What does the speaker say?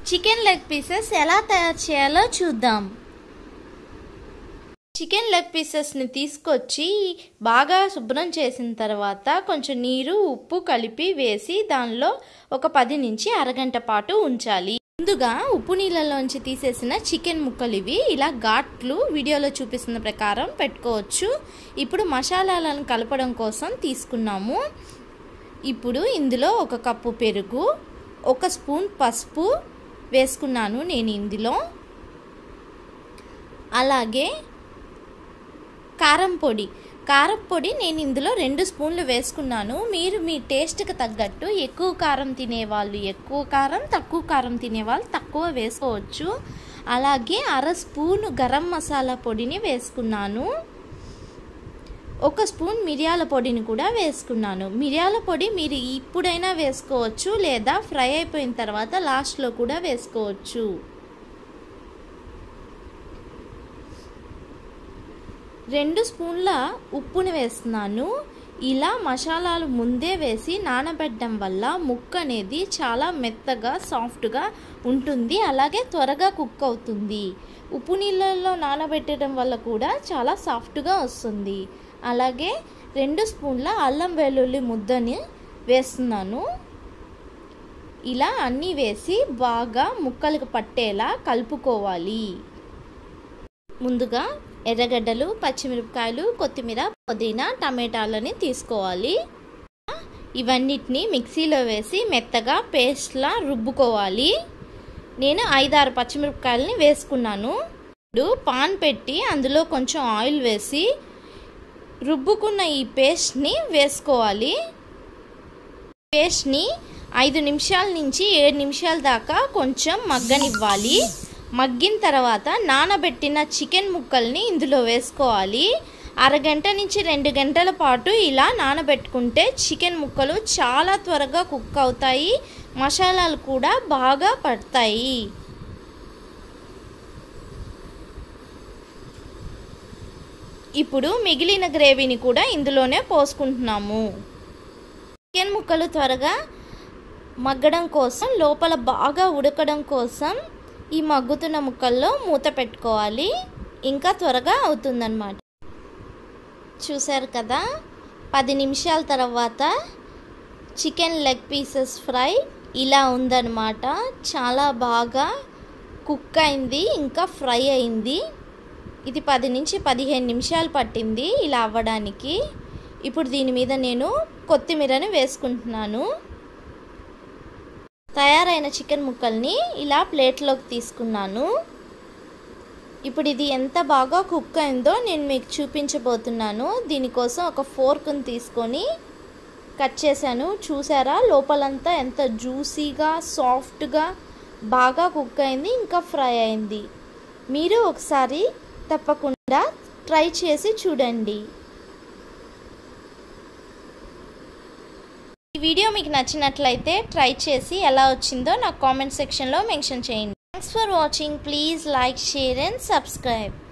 chicken leg pieces ఎలా తయారు చేయాలో చూద్దాం చికెన్ లెగ్ పీసెస్ని తీసుకొచ్చి బాగా శుభ్రం చేసిన తర్వాత కొంచెం నీరు ఉప్పు కలిపి వేసి దానిలో ఒక పది నుంచి అరగంట పాటు ఉంచాలి ముందుగా ఉప్పు నీళ్ళలోంచి తీసేసిన చికెన్ ముక్కలు ఇవి ఇలా ఘాట్లు వీడియోలో చూపిస్తున్న ప్రకారం పెట్టుకోవచ్చు ఇప్పుడు మసాలాలను కలపడం కోసం తీసుకున్నాము ఇప్పుడు ఇందులో ఒక కప్పు పెరుగు ఒక స్పూన్ పసుపు వేసుకున్నాను నేను ఇందులో అలాగే కారం పొడి కారం పొడి నేను ఇందులో రెండు స్పూన్లు వేసుకున్నాను మీరు మీ టేస్ట్కి తగ్గట్టు ఎక్కువ కారం తినేవాళ్ళు ఎక్కువ కారం తక్కువ కారం తినేవాళ్ళు తక్కువ వేసుకోవచ్చు అలాగే అర స్పూన్ గరం మసాలా పొడిని వేసుకున్నాను ఒక స్పూన్ మిరియాల పొడిని కూడా వేసుకున్నాను మిరియాల పొడి మీరు ఇప్పుడైనా వేసుకోవచ్చు లేదా ఫ్రై అయిపోయిన తర్వాత లాస్ట్లో కూడా వేసుకోవచ్చు రెండు స్పూన్ల ఉప్పుని వేస్తున్నాను ఇలా మసాలాలు ముందే వేసి నానబెట్టడం వల్ల ముక్క అనేది చాలా మెత్తగా సాఫ్ట్గా ఉంటుంది అలాగే త్వరగా కుక్ అవుతుంది ఉప్పు నీళ్ళల్లో నానబెట్టడం వల్ల కూడా చాలా సాఫ్ట్గా వస్తుంది అలాగే రెండు స్పూన్ల అల్లం వెల్లుల్లి ముద్దని వేస్తున్నాను ఇలా అన్నీ వేసి బాగా ముక్కలకు పట్టేలా కలుపుకోవాలి ముందుగా ఎర్రగడ్డలు పచ్చిమిరపకాయలు కొత్తిమీర పుదీనా టమాటాలని తీసుకోవాలి ఇవన్నిటిని మిక్సీలో వేసి మెత్తగా పేస్ట్లా రుబ్బుకోవాలి నేను ఐదారు పచ్చిమిరపకాయలని వేసుకున్నాను ఇప్పుడు పాన్ పెట్టి అందులో కొంచెం ఆయిల్ వేసి రుబ్బుకున్న ఈ పేస్ట్ని వేసుకోవాలి పేస్ట్ని ఐదు నిమిషాల నుంచి ఏడు నిమిషాల దాకా కొంచెం మగ్గనివ్వాలి మగ్గిన తర్వాత నానబెట్టిన చికెన్ ముక్కల్ని ఇందులో వేసుకోవాలి అరగంట నుంచి రెండు గంటల పాటు ఇలా నానబెట్టుకుంటే చికెన్ ముక్కలు చాలా త్వరగా కుక్ అవుతాయి మసాలాలు కూడా బాగా పడతాయి ఇప్పుడు మిగిలిన గ్రేవీని కూడా ఇందులోనే పోసుకుంటున్నాము చికెన్ ముక్కలు త్వరగా మగ్గడం కోసం లోపల బాగా ఉడకడం కోసం ఈ మగ్గుతున్న ముక్కల్లో మూత పెట్టుకోవాలి ఇంకా త్వరగా అవుతుందన్నమాట చూసారు కదా పది నిమిషాల తర్వాత చికెన్ లెగ్ పీసెస్ ఫ్రై ఇలా ఉందన్నమాట చాలా బాగా కుక్ అయింది ఇంకా ఫ్రై అయింది ఇది పది నుంచి పదిహేను నిమిషాలు పట్టింది ఇలా అవ్వడానికి ఇప్పుడు దీని మీద నేను కొత్తిమీరని వేసుకుంటున్నాను తయారైన చికెన్ ముక్కల్ని ఇలా ప్లేట్లోకి తీసుకున్నాను ఇప్పుడు ఇది ఎంత బాగా కుక్ అయిందో నేను మీకు చూపించబోతున్నాను దీనికోసం ఒక ఫోర్క్ని తీసుకొని కట్ చేశాను చూసారా లోపలంతా ఎంత జ్యూసీగా సాఫ్ట్గా బాగా కుక్ అయింది ఇంకా ఫ్రై అయింది మీరు ఒకసారి తప్పకుండా ట్రై చేసి చూడండి ఈ వీడియో మీకు నచ్చినట్లయితే ట్రై చేసి ఎలా వచ్చిందో నాకు కామెంట్ సెక్షన్లో మెన్షన్ చేయండి thanks for watching please like share and subscribe